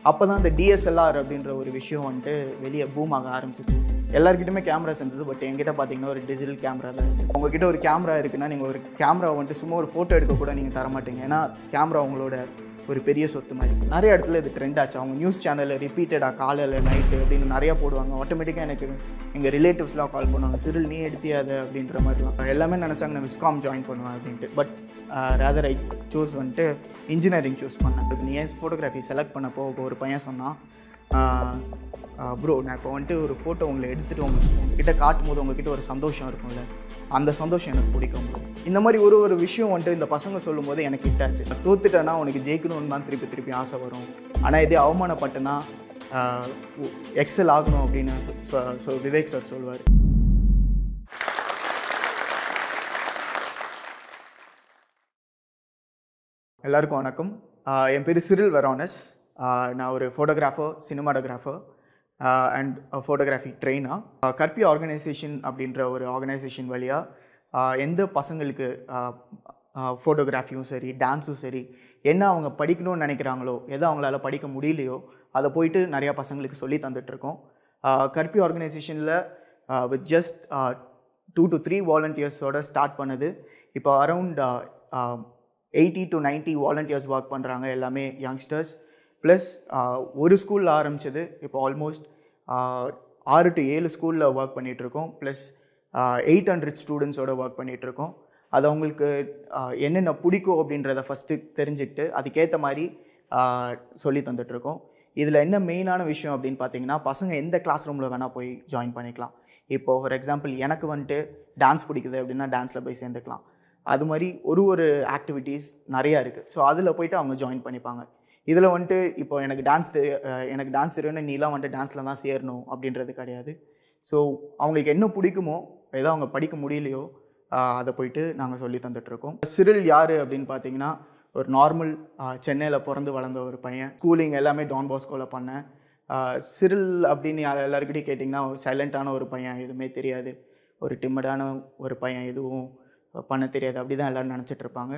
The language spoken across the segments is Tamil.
அப்போ தான் இந்த டிஎஸ்எல்ஆர் அப்படின்ற ஒரு விஷயம் வந்துட்டு வெளியே பூம் ஆக ஆரம்பிச்சது எல்லாருக்கிட்டுமே கேமராஸ் இருந்தது பட் என்கிட்ட பார்த்தீங்கன்னா ஒரு டிஜிட்டல் கேமரா தான் இருக்குது உங்ககிட்ட ஒரு கேமரா இருக்குன்னா நீங்கள் ஒரு கேமரா வந்துட்டு சும்மா ஒரு ஃபோட்டோ எடுக்க கூட நீங்கள் தர மாட்டீங்க ஏன்னா கேமரா உங்களோட ஒரு பெரிய சொத்து மாதிரி நிறைய இடத்துல இது ட்ரெண்ட் ஆச்சு அவங்க நியூஸ் சேனலில் ரிப்பீட்டடாக காலையில் நைட்டு அப்படின்னு நிறையா போடுவாங்க ஆட்டோமேட்டிக்காக எனக்கு எங்கள் ரிலேட்டிவ்ஸ்லாம் கால் பண்ணுவாங்க சிறில் நீ எடுத்தியா அதை அப்படின்ற மாதிரிலாம் எல்லாமே நினச்சாங்க நான் விஸ்காம் ஜாயின் பண்ணுவேன் அப்படின்ட்டு பட் ரேதர் ஐ சூஸ் வந்துட்டு இன்ஜினியரிங் சூஸ் பண்ணேன் இப்போ நீ ஏன் ஃபோட்டோகிராஃபி செலக்ட் பண்ணப்போ இப்போ ஒரு பையன் சொன்னான் ப்ரோ நான் இப்போ வந்துட்டு ஒரு ஃபோட்டோ உங்களை எடுத்துகிட்டு உங்க உங்ககிட்ட காட்டும் போது உங்ககிட்ட ஒரு சந்தோஷம் இருக்கும்ல அந்த சந்தோஷம் எனக்கு பிடிக்கும் bro. இந்த மாதிரி ஒரு ஒரு விஷயம் வந்துட்டு இந்த பசங்க சொல்லும்போது எனக்கு ஹிட்டாச்சு தோத்துட்டேன்னா உனக்கு ஜெயிக்கணும்னு தான் திருப்பி திருப்பி ஆசை வரும் ஆனால் இதே அவமானப்பட்டேன்னா எக்ஸல் ஆகணும் அப்படின்னு சொ- சொ- சொ- விவேக் சார் சொல்லுவார் எல்லாருக்கும் வணக்கம் ஆஹ் என் பேர் சிரில் வெரானஸ் ஆஹ் நான் ஒரு ஃபோட்டோகிராஃபர் சினிமாட்டோகிராஃபர் அண்ட் ஃபோட்டோகிராஃபி ட்ரெயினாக கற்பி ஆர்கனைசேஷன் அப்படின்ற ஒரு ஆர்கனைசேஷன் வழியாக எந்த பசங்களுக்கு ஃபோட்டோகிராஃபியும் சரி டான்ஸும் சரி என்ன அவங்க படிக்கணும்னு நினைக்கிறாங்களோ எதை அவங்களால படிக்க முடியலையோ அதை போயிட்டு நிறையா பசங்களுக்கு சொல்லி தந்துட்டுருக்கோம் கற்பி ஆர்கனைசேஷனில் with just two to three வாலண்டியர்ஸோட ஸ்டார்ட் பண்ணது இப்போ around eighty to 90 volunteers work பண்ணுறாங்க எல்லாமே யங்ஸ்டர்ஸ் ப்ளஸ் ஒரு ஸ்கூலில் ஆரம்பிச்சது இப்போ ஆல்மோஸ்ட் ஆறு டு ஏழு ஸ்கூலில் ஒர்க் பண்ணிகிட்ருக்கோம் ப்ளஸ் எயிட் ஹண்ட்ரட் ஸ்டூடெண்ட்ஸோட ஒர்க் பண்ணிகிட்ருக்கோம் அது அவங்களுக்கு ஆஹ், என்னென்ன பிடிக்கும் அப்படின்றத ஃபஸ்ட்டு தெரிஞ்சுக்கிட்டு அதுக்கேற்ற மாதிரி ஆஹ், சொல்லி தந்துட்டுருக்கோம் இதில் என்ன மெயினான விஷயம் அப்படின்னு பார்த்தீங்கன்னா பசங்க எந்த கிளாஸ் ரூமில் வேணால் போய் ஜாயின் பண்ணிக்கலாம் இப்போது ஃபார் எக்ஸாம்பிள் எனக்கு வந்துட்டு டான்ஸ் பிடிக்குது அப்படின்னா டான்ஸில் போய் சேர்ந்துக்கலாம் அது மாதிரி ஒரு ஒரு ஆக்டிவிட்டீஸ் நிறையா இருக்குது ஸோ அதில் போயிட்டு அவங்க ஜாயின் பண்ணிப்பாங்க இதில் வந்துட்டு இப்போ எனக்கு டான்ஸ் எனக்கு டான்ஸ் தெரியும்னா நீலாம் வந்துட்டு டான்ஸில் தான் சேரணும் அப்படின்றது கிடையாது ஸோ அவங்களுக்கு என்ன பிடிக்குமோ ஏதோ அவங்க படிக்க முடியலையோ ஆஹ் அதை போயிட்டு நாங்கள் சொல்லி தந்துட்டுருக்கோம் சிரில் யார் அப்படின்னு பார்த்தீங்கன்னா ஒரு நார்மல் சென்னையில் பிறந்து வளர்ந்த ஒரு பையன் ஸ்கூலிங் எல்லாமே டான் பாஸ்கோவில் பண்ணேன் ஆஹ் சிரில் அப்படின்னு யார் எல்லாருக்கிட்டையும் கேட்டிங்கன்னா சைலண்ட்டான ஒரு பையன் எதுவுமே தெரியாது ஒரு டிம்மடான ஒரு பையன் எதுவும் பண்ண தெரியாது அப்படி தான் எல்லோரும் நினச்சிட்டு இருப்பாங்க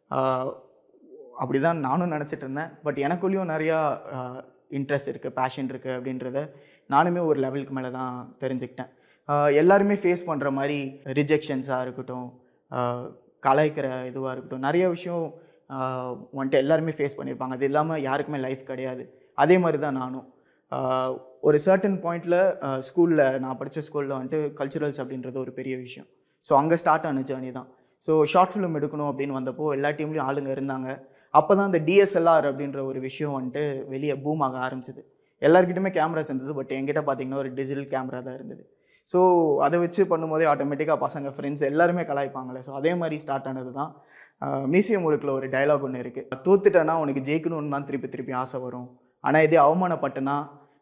அப்படி தான் நானும் நினச்சிட்டு இருந்தேன் பட் எனக்குள்ளேயும் நிறையா இன்ட்ரெஸ்ட் இருக்குது பேஷன் இருக்குது அப்படின்றத நானுமே ஒரு லெவலுக்கு மேலே தான் தெரிஞ்சுக்கிட்டேன் ஆஹ் எல்லாருமே ஃபேஸ் பண்ணுற மாதிரி ரிஜெக்ஷன்ஸாக இருக்கட்டும் ஆஹ் கலாய்க்கிற இதுவாக இருக்கட்டும் நிறைய விஷயம் ஆஹ் வந்துட்டு எல்லாருமே ஃபேஸ் பண்ணியிருப்பாங்க அது இல்லாமல் யாருக்குமே லைஃப் கிடையாது அதே மாதிரி தான் நானும் ஆஹ் ஒரு சர்டன் பாயிண்டில் ஸ்கூலில் நான் படித்த ஸ்கூலில் வந்துட்டு கல்ச்சுரல்ஸ் அப்படின்றது ஒரு பெரிய விஷயம் ஸோ அங்கே ஸ்டார்ட் ஆன ஜேர்னி தான் ஸோ ஷார்ட் ஃபிலிம் எடுக்கணும் அப்படின்னு வந்தப்போ எல்லா டீம்லேயும் ஆளுங்க இருந்தாங்க அப்போ தான் இந்த டிஎஸ்எல்ஆர் அப்படின்ற ஒரு விஷயம் வந்துட்டு வெளியே பூம் ஆக ஆரம்பிச்சது எல்லாருக்கிட்டுமே கேமராஸ் இருந்தது பட் என்கிட்ட பார்த்தீங்கன்னா ஒரு டிஜிட்டல் கேமரா தான் இருந்தது ஸோ அதை வச்சு பண்ணும்போதே ஆட்டோமேட்டிக்காக பசங்க ஃப்ரெண்ட்ஸ் எல்லாருமே கலாய்ப்பாங்களே ஸோ அதே மாதிரி ஸ்டார்ட் ஆனது தான் மியூசியம் ஊருக்குள்ள ஒரு டைலாக் ஒன்று இருக்குது தோத்துட்டேன்னா உனக்கு ஜெயிக்கணும்னு தான் திருப்பி திருப்பி ஆசை வரும் ஆனால் இதே அவமானப்பட்டேன்னா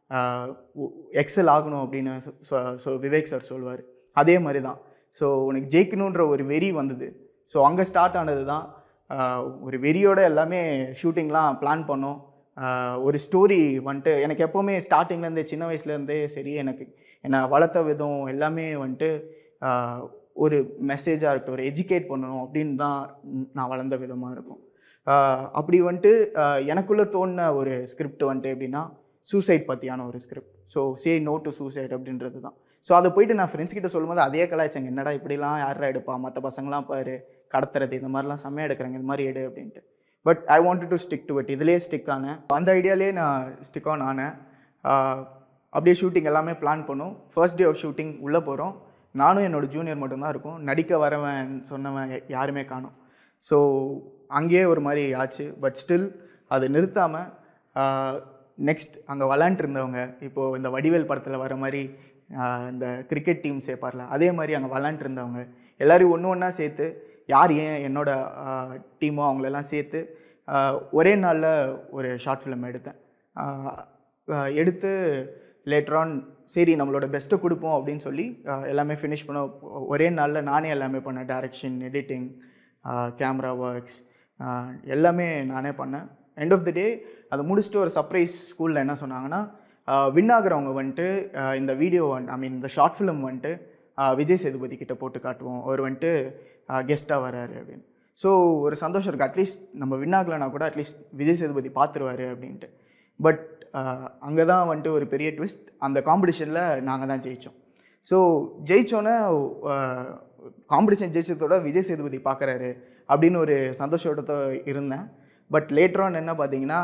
எக்ஸல் ஆகணும் அப்படின்னு சொ- சொ- சொ விவேக் சார் சொல்லுவார் அதே மாதிரி தான் ஸோ உனக்கு ஜெயிக்கணுன்ற ஒரு வெறி வந்தது ஸோ அங்கே ஸ்டார்ட் ஆனது தான் ஆஹ் ஒரு வெறியோட எல்லாமே ஷூட்டிங்லாம் பிளான் பண்ணோம் ஆஹ் ஒரு ஸ்டோரி வந்துட்டு எனக்கு எப்போவுமே ஸ்டார்டிங்லேருந்தே சின்ன வயசுலேருந்தே சரி எனக்கு என்னை வளர்த்த விதம் எல்லாமே வந்துட்டு ஆஹ் ஒரு மெசேஜாக இருக்கட்டும் ஒரு எஜுகேட் பண்ணணும் அப்படின்னு தான் நான் வளர்ந்த விதமாக இருக்கும் ஆஹ் அப்படி வந்துட்டு ஆஹ் எனக்குள்ளே தோணின ஒரு ஸ்கிரிப்ட் வந்துட்டு எப்படின்னா சூசைட் பற்றியான ஒரு script so say no to suicide அப்படின்றது தான் ஸோ அதை போயிட்டு நான் ஃப்ரெண்ட்ஸ் கிட்ட சொல்லும்போது அதே கலாய்ச்சாங்க என்னடா இப்படிலாம் யாரா எடுப்பா மற்ற பசங்களாம் பாரு கடத்துறது இந்த மாதிரிலாம் செம்மையாக எடுக்கிறாங்க இந்த மாதிரி எடு அப்படின்ட்டு but I want to stick to it இதுலேயே ஸ்டிக் ஆனேன் அந்த ஐடியாலே நான் ஸ்டிக் ஆன் ஆனேன் ஆஹ் அப்படியே ஷூட்டிங் எல்லாமே பிளான் பண்ணோம் ஃபர்ஸ்ட் டே ஆஃப் ஷூட்டிங் உள்ளே போகிறோம் நானும் என்னோட ஜூனியர் மட்டும்தான் இருக்கும் நடிக்க வரவன் சொன்னவன் யா- யாருமே காணோம் ஸோ அங்கேயே ஒரு மாதிரி ஆச்சு பட் ஸ்டில் அதை நிறுத்தாமல் நெக்ஸ்ட் அங்கே விளாண்டுருந்தவங்க இப்போது இந்த வடிவேல் படத்தில் வர மாதிரி ஆஹ் இந்த கிரிக்கெட் டீம் சேர்ப்பார்ல அதே மாதிரி அங்கே விளாண்டுருந்தவங்க எல்லாரையும் ஒன்று ஒன்றா சேர்த்து யார் ஏன் என்னோட டீமோ அவங்களெல்லாம் சேர்த்து ஆஹ் ஒரே நாளில் ஒரு ஷார்ட் ஃபிலிம் எடுத்தேன் ஆஹ் ஆஹ் எடுத்து லேட்டரான் சரி நம்மளோட பெஸ்ட்டை கொடுப்போம் அப்படின்னு சொல்லி ஆஹ் எல்லாமே ஃபினிஷ் பண்ண ஒரே நாளில் நானே எல்லாமே பண்ணேன் டைரக்ஷன் எடிட்டிங் கேமரா ஒர்க்ஸ் எல்லாமே நானே பண்ணேன் எண்ட் ஆஃப் த டே அதை முடிச்சுட்டு ஒரு சர்ப்ரைஸ் ஸ்கூலில் என்ன சொன்னாங்கன்னா வின் ஆகுறவங்க வந்துட்டு ஆஹ் இந்த வீடியோ ஐ மீன் இந்த ஷார்ட் ஃபிலிம் வந்துட்டு ஆஹ் விஜய் சேதுபதி கிட்ட போட்டு காட்டுவோம் அவர் வந்துட்டு கெஸ்ட்டாக வராரு அப்படின்னு ஸோ ஒரு சந்தோஷம் இருக்குது அட்லீஸ்ட் நம்ம வின் ஆகலைன்னா கூட அட்லீஸ்ட் விஜய் சேதுபதி பார்த்துருவாரு அப்படின்ட்டு பட் அங்கே தான் வந்துட்டு ஒரு பெரிய ட்விஸ்ட் அந்த காம்படிஷனில் நாங்கள் தான் ஜெயித்தோம் ஸோ ஜெயிச்சோன்னே காம்படிஷன் ஜெயிச்சதோட விஜய் சேதுபதி பார்க்குறாரு அப்படின்னு ஒரு சந்தோஷத்தோட இருந்தேன் பட் லேட்டரான் என்ன பார்த்தீங்கன்னா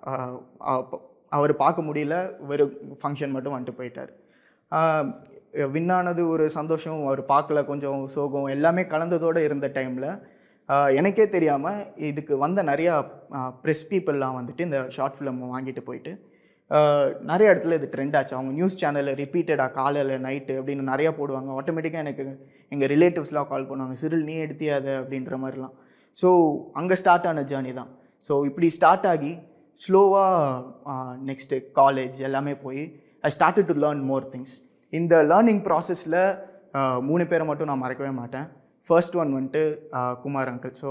அவர் பார்க்க முடியல வெறும் ஃபங்க்ஷன் மட்டும் வந்துட்டு போயிட்டார் வின் ஆனது ஒரு சந்தோஷம் அவர் பார்க்கல கொஞ்சம் சோகம் எல்லாமே கலந்ததோடு இருந்த டைமில் எனக்கே தெரியாமல் இதுக்கு வந்த நிறையா ப்ரெஸ் பீப்புளெலாம் வந்துட்டு இந்த ஷார்ட் ஃபிலிம் வாங்கிட்டு போயிட்டு ஆஹ் நிறைய இடத்துல இது ட்ரெண்ட் ஆச்சு அவங்க நியூஸ் சேனலில் ரிப்பீட்டடாக காலையில் நைட்டு அப்படின்னு நிறையா போடுவாங்க ஆட்டோமேட்டிக்காக எனக்கு எங்கள் ரிலேட்டிவ்ஸ்லாம் கால் பண்ணுவாங்க சிறில் நீ எடுத்தியா அதை அப்படின்ற மாதிரிலாம் ஸோ அங்கே ஸ்டார்ட் ஆன ஜேர்னி தான் ஸோ இப்படி ஸ்டார்ட் ஆகி ஸ்லோவாக நெக்ஸ்ட்டு காலேஜ் எல்லாமே போய் I started to learn more things இந்த லேர்னிங் ப்ராசஸில் மூணு பேரை மட்டும் நான் மறக்கவே மாட்டேன் ஃபர்ஸ்ட் ஒன் வந்துட்டு ஆஹ் குமார் அங்கிள் ஸோ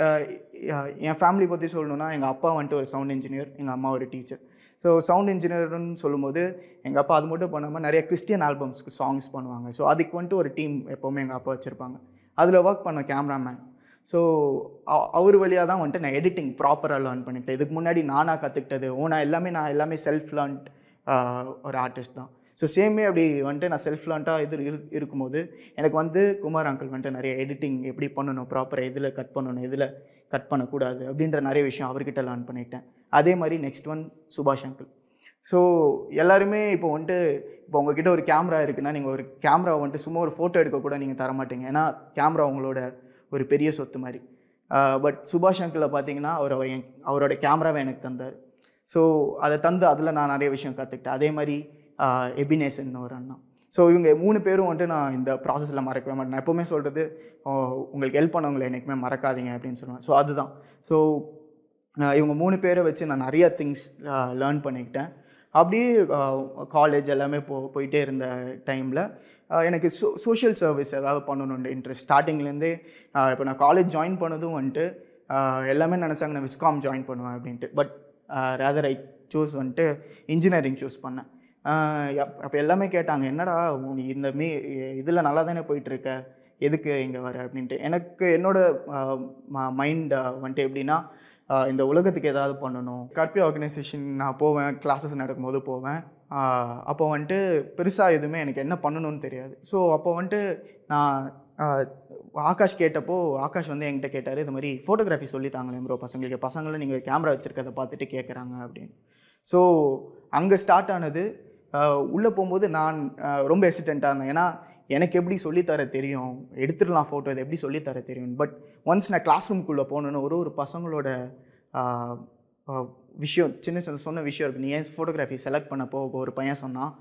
என் ஃபேமிலி பற்றி சொல்லணுன்னா எங்கள் அப்பா வந்துட்டு ஒரு சவுண்ட் இன்ஜினியர் எங்கள் அம்மா ஒரு டீச்சர் ஸோ சவுண்ட் இன்ஜினியர்னு சொல்லும்போது எங்கள் அப்பா அது மட்டும் பண்ணாமல் நிறைய கிறிஸ்டியன் ஆல்பம்ஸ்க்கு சாங்ஸ் பண்ணுவாங்க ஸோ அதுக்கு வந்துட்டு ஒரு டீம் எப்போவுமே எங்கள் அப்பா வச்சுருப்பாங்க அதில் ஒர்க் பண்ண கேமராமேன் ஸோ அவர் வழியாக தான் வந்துட்டு நான் எடிட்டிங் ப்ராப்பராக லேர்ன் பண்ணிக்கிட்டேன் இதுக்கு முன்னாடி நானாக கற்றுக்கிட்டது ஓ நான் எல்லாமே நான் எல்லாமே செல்ஃப் லேர்ன்ட் ஒரு ஆர்டிஸ்ட் தான் ஸோ சேமே அப்படி வந்துட்டு நான் செல்ஃப் லேர்ன்ட்டாக இது இரு இருக்கும்போது எனக்கு வந்து குமார் அங்கிள் வந்துட்டு நிறைய எடிட்டிங் எப்படி பண்ணணும் ப்ராப்பராக எதில் கட் பண்ணணும் எதில் கட் பண்ணக்கூடாது அப்படின்ற நிறைய விஷயம் அவர்கிட்ட லேர்ன் பண்ணிட்டேன் அதே மாதிரி நெக்ஸ்ட் ஒன் சுபாஷ் அங்கிள் ஸோ எல்லாருமே இப்போ வந்துட்டு இப்போ உங்ககிட்ட ஒரு கேமரா இருக்குன்னா நீங்கள் ஒரு கேமரா வந்துட்டு சும்மா ஒரு ஃபோட்டோ எடுக்க கூட நீங்கள் தர மாட்டீங்க ஏன்னா கேமரா உங்களோட ஒரு பெரிய சொத்து மாதிரி பட் சுபாஷ் அங்கிளை பார்த்தீங்கன்னா அவர் அவர் என் அவரோட கேமராவை எனக்கு தந்தார் ஸோ அதை தந்து அதில் நான் நிறைய விஷயம் கற்றுக்கிட்டேன் அதே மாதிரி எபினேசன் ஒரு அண்ணா ஸோ இவங்க மூணு பேரும் வந்துட்டு நான் இந்த ப்ராசஸில் மறக்கவே மாட்டேன் நான் எப்போவுமே சொல்கிறது உங்களுக்கு ஹெல்ப் பண்ணவங்களை என்றைக்குமே மறக்காதீங்க அப்படின்னு சொல்லுவேன் ஸோ அதுதான் ஸோ இவங்க மூணு பேரை வச்சு நான் நிறைய திங்ஸ் லேர்ன் பண்ணிக்கிட்டேன் அப்படியே காலேஜ் எல்லாமே போ போயிட்டே இருந்த டைமில் எனக்கு சோ சோஷியல் சர்வீஸ் ஏதாவது பண்ணணுன்ற இன்ட்ரெஸ்ட் ஸ்டார்டிங்லேருந்தே இப்போ நான் காலேஜ் ஜாயின் பண்ணதும் வந்துட்டு ஆஹ் எல்லாமே நினச்சாங்க நான் விஸ்காம் ஜாயின் பண்ணுவேன் அப்படின்ட்டு பட் ரேதர் ஐ சூஸ் வந்துட்டு இன்ஜினியரிங் சூஸ் பண்ணேன் அப்போ எல்லாமே கேட்டாங்க என்னடா நீ இந்த மீ இதில் நல்லா தானே போயிட்டுருக்க எதுக்கு இங்கே வர அப்படின்ட்டு எனக்கு என்னோட மைண்ட் வந்துட்டு எப்படின்னா ஆஹ் இந்த உலகத்துக்கு ஏதாவது பண்ணணும் கற்பி ஆர்கனைசேஷன் நான் போவேன் கிளாஸஸ் நடக்கும்போது போவேன் ஆஹ் அப்போ வந்துட்டு பெருசாக எதுவுமே எனக்கு என்ன பண்ணணும்னு தெரியாது ஸோ அப்போ வந்துட்டு நான் ஆஹ் ஆகாஷ் கேட்டப்போ ஆகாஷ் வந்து என்கிட்ட கேட்டார் இது மாதிரி ஃபோட்டோகிராஃபி சொல்லித்தாங்களே ப்ரோ பசங்களுக்கு பசங்களும் நீங்கள் கேமரா வச்சுருக்கதை பார்த்துட்டு கேட்குறாங்க அப்படின்னு ஸோ அங்கே ஸ்டார்ட் ஆனது உள்ளே போகும்போது நான் ஆஹ் ரொம்ப எசிடெண்ட்டாக இருந்தேன் ஏன்னா எனக்கு எப்படி சொல்லித்தர தெரியும் எடுத்துடலாம் ஃபோட்டோ இது எப்படி சொல்லித்தர தெரியும் பட் ஒன்ஸ் நான் கிளாஸ் ரூம்குள்ளே போகணுன்னு ஒரு ஒரு பசங்களோட ஆஹ் ஆஹ் விஷயம் சின்ன சின்ன சொன்ன விஷயம் இருக்குது நீ ஏன் ஃபோட்டோகிராஃபி செலக்ட் பண்ண போ ஒரு பையன் சொன்னான்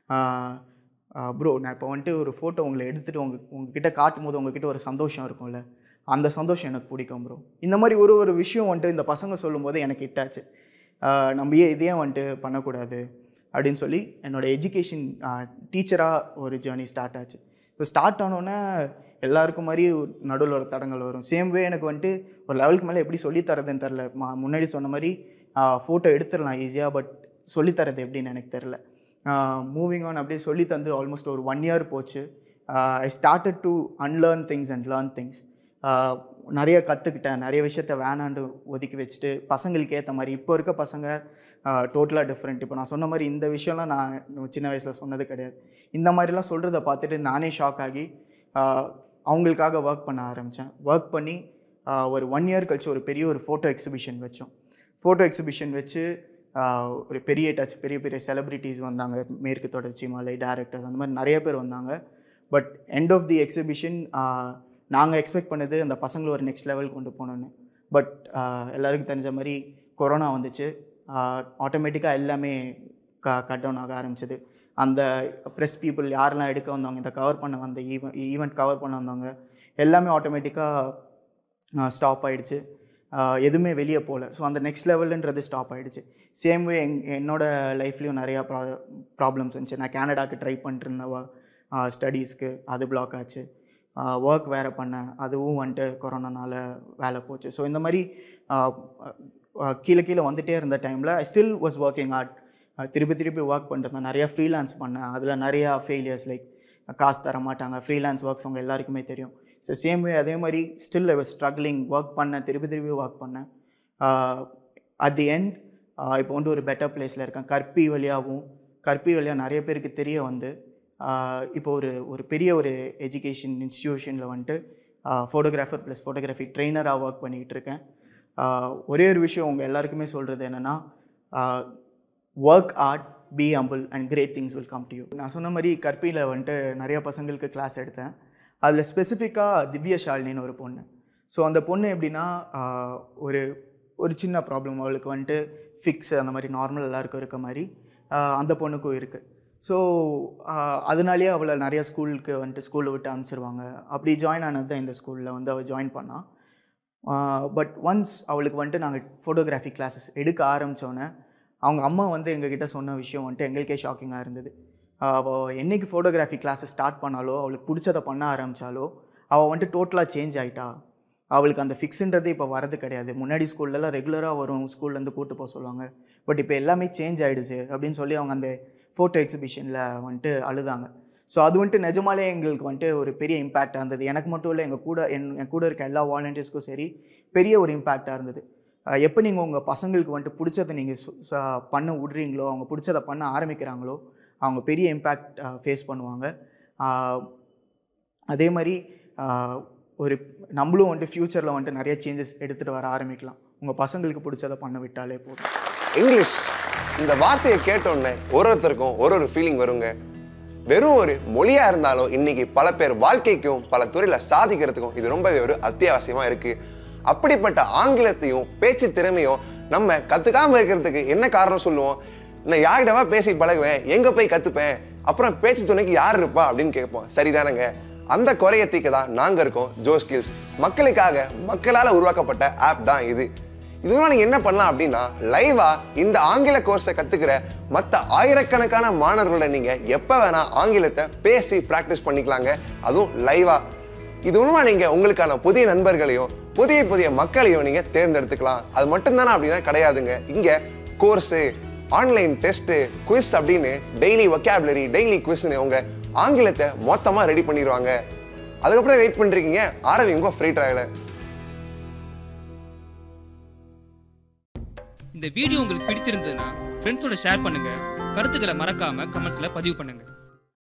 ப்ரோ நான் இப்போ வந்துட்டு ஒரு ஃபோட்டோ உங்களை எடுத்துகிட்டு உங்க உங்ககிட்ட காட்டும் போது உங்ககிட்ட ஒரு சந்தோஷம் இருக்கும்ல அந்த சந்தோஷம் எனக்கு பிடிக்கும் ப்ரோ இந்த மாதிரி ஒரு ஒரு விஷயம் வந்துட்டு இந்த பசங்க சொல்லும்போது எனக்கு இட்டாச்சு ஆஹ் நம்ம ஏன் இதையே வந்துட்டு பண்ணக்கூடாது அப்படின்னு சொல்லி என்னோடய எஜுகேஷன் டீச்சராக ஒரு ஜேர்னி ஸ்டார்ட் ஆச்சு ஸோ ஸ்டார்ட் ஆனோன்னே எல்லாருக்கும் மாதிரி நடுவில் ஒரு தடங்கள் வரும் சேம் வே எனக்கு வந்துட்டு ஒரு லெவலுக்கு மேலே எப்படி சொல்லித்தரதுன்னு தெரில மா- முன்னாடி சொன்ன மாதிரி ஃபோட்டோ எடுத்துடலாம் ஈஸியாக பட் சொல்லித்தரது எப்படின்னு எனக்கு தெரில மூவிங் ஆன் அப்படியே சொல்லி தந்து ஆல்மோஸ்ட் ஒரு ஒன் இயர் போச்சு I started to unlearn things and learn things நிறைய கற்றுக்கிட்டேன் நிறைய விஷயத்த வேணாண்டு ஒதுக்கி வச்சுட்டு பசங்களுக்கு ஏற்ற மாதிரி இப்போ இருக்க பசங்க டோட்டலாக டிஃப்ரெண்ட் இப்போ நான் சொன்ன மாதிரி இந்த விஷயம்லாம் நான் சின்ன வயசில் சொன்னது கிடையாது இந்த மாதிரிலாம் சொல்கிறத பார்த்துட்டு நானே ஷாக் ஆகி ஆஹ் அவங்களுக்காக ஒர்க் பண்ண ஆரம்பித்தேன் ஒர்க் பண்ணி ஆஹ் ஒரு ஒன் இயர் கழிச்சு ஒரு பெரிய ஒரு ஃபோட்டோ எக்ஸிபிஷன் வச்சோம் ஃபோட்டோ எக்ஸிபிஷன் வச்சு ஆஹ் ஒரு பெரிய டச் பெரிய பெரிய செலிப்ரிட்டிஸ் வந்தாங்க மேற்கு தொடர்ச்சி மலை டேரக்டர்ஸ் அந்த மாதிரி நிறைய பேர் வந்தாங்க but end of the exhibition நாங்கள் எக்ஸ்பெக்ட் பண்ணது அந்த பசங்களை ஒரு நெக்ஸ்ட் லெவல் கொண்டு போகணுன்னு பட் எல்லாருக்கும் தெரிஞ்ச மாதிரி கொரோனா வந்துச்சு ஆட்டோமேட்டிக்காக எல்லாமே க கட் டவுன் ஆக ஆரம்பிச்சது அந்த ப்ரெஸ் பீப்புள் யாரெல்லாம் எடுக்க வந்தவங்க இந்த கவர் பண்ண வந்த ஈவெண்ட் ஈவெண்ட் கவர் பண்ண வந்தவங்க எல்லாமே ஆட்டோமேட்டிக்காக ஸ்டாப் ஆயிடுச்சு ஆஹ் எதுவுமே வெளியே போகல ஸோ அந்த நெக்ஸ்ட் லெவலுன்றது ஸ்டாப் ஆயிடுச்சு சேம் வே எங் என்னோட லைஃப்லேயும் நிறையா ப்ரா ப்ராப்ளம்ஸ் இருந்துச்சு நான் கேனடாக்கு ட்ரை பண்ணிட்டு ஸ்டடீஸ்க்கு அது பிளாக் ஆச்சு ஒர்க் வேறு பண்ணேன் அதுவும் வந்துட்டு கொரோனானால வேலை போச்சு ஸோ இந்த மாதிரி ஆஹ் ஆஹ் கீழே கீழே வந்துட்டே இருந்த டைமில் I still was working hard திருப்பி திருப்பி ஒர்க் பண்ணிட்டு நிறையா ஃப்ரீலான்ஸ் பண்ணேன் அதில் நிறையா ஃபெயிலியர்ஸ் லைக் காசு தர மாட்டாங்க ஃப்ரீலான்ஸ் ஒர்க்ஸ் உங்கள் எல்லாருக்குமே தெரியும் ஸோ சேம் வே அதே மாதிரி still I was struggling work பண்ணேன் திருப்பி திருப்பி ஒர்க் பண்ணேன் அட் தி எண்ட் இப்போ வந்து ஒரு பெட்டர் பிளேஸில் இருக்கேன் கற்பி வழியாகவும் கற்பி வழியாக நிறைய பேருக்கு தெரிய வந்து ஆஹ் இப்போ ஒரு ஒரு பெரிய ஒரு எஜுகேஷன் இன்ஸ்டிடியூஷனில் வந்துட்டு ஃபோட்டோகிராஃபர் ப்ளஸ் ஃபோட்டோகிராஃபி ட்ரெயினராக ஒர்க் பண்ணிகிட்டு இருக்கேன் ஆஹ் ஒரே ஒரு விஷயம் உங்கள் எல்லாருக்குமே சொல்கிறது என்னென்னா work hard be humble and great things will come to you நான் சொன்ன மாதிரி கற்பியில் வந்துட்டு நிறைய பசங்களுக்கு கிளாஸ் எடுத்தேன் அதில் ஸ்பெசிஃபிக்காக திவ்ய ஷாலினின்னு ஒரு பொண்ணு ஸோ அந்த பொண்ணு எப்படின்னா ஆஹ் ஒரு ஒரு சின்ன ப்ராப்ளம் அவளுக்கு வந்துட்டு ஃபிக்ஸ் அந்த மாதிரி நார்மல் எல்லாருக்கும் இருக்க மாதிரி ஆஹ் அந்த பொண்ணுக்கும் இருக்குது ஸோ அதனாலேயே அவளை நிறைய ஸ்கூலுக்கு வந்துட்டு ஸ்கூலில் விட்டு அனுப்பிச்சிருவாங்க அப்படி ஜாயின் ஆனது தான் இந்த ஸ்கூலில் வந்து அவள் ஜாயின் பண்ணாள் பட் ஒன்ஸ் அவளுக்கு வந்துட்டு நாங்கள் ஃபோட்டோகிராஃபி கிளாஸஸ் எடுக்க ஆரம்பித்தோன்னே அவங்க அம்மா வந்து எங்ககிட்ட சொன்ன விஷயம் வந்துட்டு எங்களுக்கே ஷாக்கிங்காக இருந்தது அவள் என்னைக்கு ஃபோட்டோகிராஃபி கிளாஸஸ் ஸ்டார்ட் பண்ணாலோ அவளுக்கு பிடிச்சதை பண்ண ஆரம்பித்தாலோ அவள் வந்துட்டு டோட்டலாக சேஞ்ச் ஆகிட்டா அவளுக்கு அந்த ஃபிக்ஸுன்றது இப்போ வரது கிடையாது முன்னாடி ஸ்கூல்லலாம் ரெகுலராக வரும் ஸ்கூல்லேருந்து கூட்டு போக சொல்லுவாங்க பட் இப்போ எல்லாமே சேஞ்ச் ஆகிடுச்சு அப்படின்னு சொல்லி அவங்க அந்த ஃபோட்டோ எக்ஸிபிஷனில் வந்துட்டு அழுதாங்க ஸோ அது வந்துட்டு நிஜமாலே எங்களுக்கு வந்துட்டு ஒரு பெரிய இம்பேக்டாக இருந்தது எனக்கு மட்டும் இல்லை எங்கள் கூட என் என் கூட இருக்க எல்லா வாலண்டியர்ஸ்க்கும் சரி பெரிய ஒரு இம்பேக்டாக இருந்தது அஹ் எப்போ நீங்கள் உங்கள் பசங்களுக்கு வந்துட்டு பிடிச்சதை நீங்கள் பண்ண விடுறீங்களோ அவங்க பிடிச்சதை பண்ண ஆரம்பிக்கிறாங்களோ அவங்க பெரிய இம்பேக்ட் ஃபேஸ் பண்ணுவாங்க அஹ் அதே மாதிரி அஹ் ஒரு நம்மளும் வந்துட்டு ஃப்யூச்சரில் வந்துட்டு நிறைய சேஞ்சஸ் எடுத்துகிட்டு வர ஆரம்பிக்கலாம் உங்கள் பசங்களுக்கு பிடிச்சதை பண்ண விட்டாலே போதும் இங்கிலீஷ் இந்த வார்த்தையை கேட்டோன்னே ஒரு ஒருத்தருக்கும் ஒரு ஒரு ஃபீலிங் வருங்க வெறும் ஒரு மொழியா இருந்தாலும் இன்னைக்கு பல பேர் வாழ்க்கைக்கும் பல துறையில சாதிக்கிறதுக்கும் இது ரொம்பவே ஒரு அத்தியாவசியமா இருக்கு அப்படிப்பட்ட ஆங்கிலத்தையும் பேச்சு திறமையும் நம்ம கத்துக்காம இருக்கிறதுக்கு என்ன காரணம் சொல்லுவோம் நான் யாரிடமா பேசி பழகுவேன் எங்க போய் கத்துப்பேன் அப்புறம் பேச்சு துணைக்கு யார் இருப்பா அப்படின்னு கேட்போம் சரிதானங்க அந்த குறைய தீக்க தான் நாங்க இருக்கோம் ஜோ ஸ்கில்ஸ் மக்களுக்காக மக்களால உருவாக்கப்பட்ட ஆப் தான் இது இதனால நீங்க என்ன பண்ணலாம் அப்படின்னா லைவா இந்த ஆங்கில கோர்ஸை கத்துக்கிற மத்த ஆயிரக்கணக்கான மாணவர்களோட நீங்க எப்ப வேணா ஆங்கிலத்தை பேசி பிராக்டிஸ் பண்ணிக்கலாங்க அதுவும் லைவா இது மூலமா நீங்க உங்களுக்கான புதிய நண்பர்களையும் புதிய புதிய மக்களையும் நீங்க தேர்ந்தெடுத்துக்கலாம் அது மட்டும்தானே அப்படின்னா கிடையாதுங்க இங்க கோர்ஸு ஆன்லைன் டெஸ்ட் குவிஸ் அப்படின்னு டெய்லி vocabulary டெய்லி குவிஸ்னு உங்க ஆங்கிலத்தை மொத்தமா ரெடி பண்ணிடுவாங்க அதுக்கப்புறம் வெயிட் பண்றீங்க ஆரம்பிங்க ஃப்ரீ ட்ரையலை இந்த வீடியோ உங்களுக்கு பிடித்திருந்ததுன்னா ஃப்ரெண்ட்ஸோட ஷேர் பண்ணுங்க கருத்துக்களை மறக்காம கமெண்ட்ஸ்ல பதிவு பண்ணுங்க